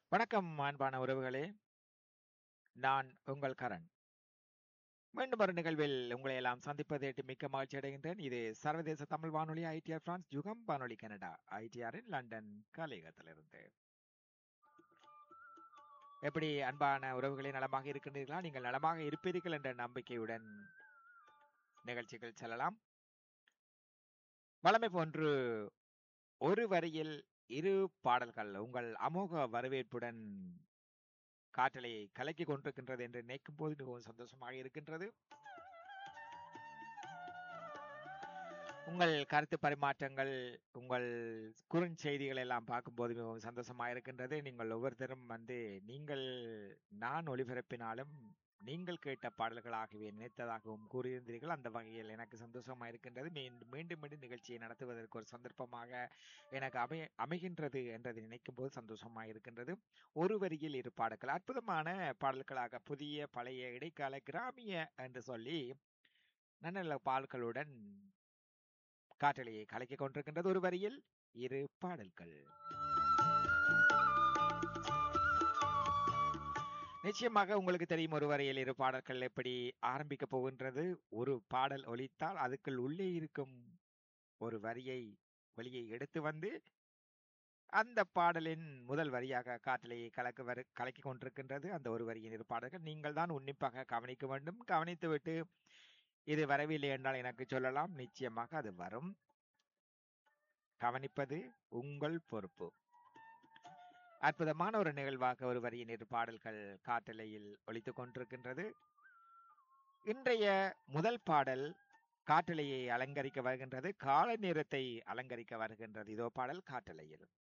வணக்கம் அன்பான உறவுகளே நான் உங்கள் கரண் மீண்டும் ஒரு நிகழ்வில் உங்களை எல்லாம் சந்திப்பது எட்டு மிக்க மகிழ்ச்சி அடைகின்றேன் இது சர்வதேச தமிழ் வானொலி ஐடிஆர் பிரான்ஸ் யுகம் வானொலி கனடா ஐடிஆரின் லண்டன் கலையகத்திலிருந்து எப்படி அன்பான உறவுகளே நலமாக இருக்கின்றீர்களா நீங்கள் நலமாக இருப்பீர்கள் என்ற நம்பிக்கையுடன் நிகழ்ச்சிகள் செல்லலாம் வளமை போன்று ஒரு வரியில் இரு பாடல்கள் உங்கள் அமோக வரவேற்புடன் காற்றலை கலக்கி கொண்டிருக்கின்றது என்று நினைக்கும் போது மிகவும் சந்தோஷமாக இருக்கின்றது உங்கள் கருத்து பரிமாற்றங்கள் உங்கள் குறுஞ்செய்திகள் எல்லாம் பார்க்கும்போது மிகவும் சந்தோஷமாக இருக்கின்றது நீங்கள் ஒவ்வொருத்தரும் வந்து நீங்கள் நான் ஒளிபரப்பினாலும் நீங்கள் கேட்ட பாடல்களாகவே நினைத்ததாகவும் கூறியிருந்தீர்கள் அந்த வகையில் எனக்கு சந்தோஷமா இருக்கின்றது மீண்டும் மீண்டும் மீண்டும் நிகழ்ச்சியை நடத்துவதற்கு ஒரு சந்தர்ப்பமாக எனக்கு அமை அமைகின்றது என்றதை நினைக்கும் போது சந்தோஷமா இருக்கின்றது ஒரு வரியில் இரு பாடல்கள் அற்புதமான பாடல்களாக புதிய பழைய இடைக்கால கிராமிய என்று சொல்லி நல்ல பாடல்களுடன் காற்றலையை கலக்கிக் கொண்டிருக்கின்றது ஒரு வரியில் இரு பாடல்கள் நிச்சயமாக உங்களுக்கு தெரியும் ஒரு வரையில் இரு பாடல்கள் எப்படி ஆரம்பிக்க போகின்றது ஒரு பாடல் ஒலித்தால் அதுக்குள் உள்ளே இருக்கும் ஒரு வரியை வெளியே எடுத்து வந்து அந்த பாடலின் முதல் வரியாக காற்றலையை கலக்க வரு கலக்கி கொண்டிருக்கின்றது அந்த ஒரு வரியின் இரு பாடல்கள் நீங்கள் தான் உன்னிப்பாக கவனிக்க வேண்டும் கவனித்துவிட்டு இது வரவில்லை என்றால் எனக்கு சொல்லலாம் நிச்சயமாக அது வரும் கவனிப்பது உங்கள் பொறுப்பு அற்புதமான ஒரு நிகழ்வாக ஒரு வரியின் இரு பாடல்கள் காட்டலையில் ஒலித்துக் கொண்டிருக்கின்றது இன்றைய முதல் பாடல் காட்டலையை அலங்கரிக்க வருகின்றது கால நேரத்தை அலங்கரிக்க வருகின்றது இதோ பாடல் காட்டலையில்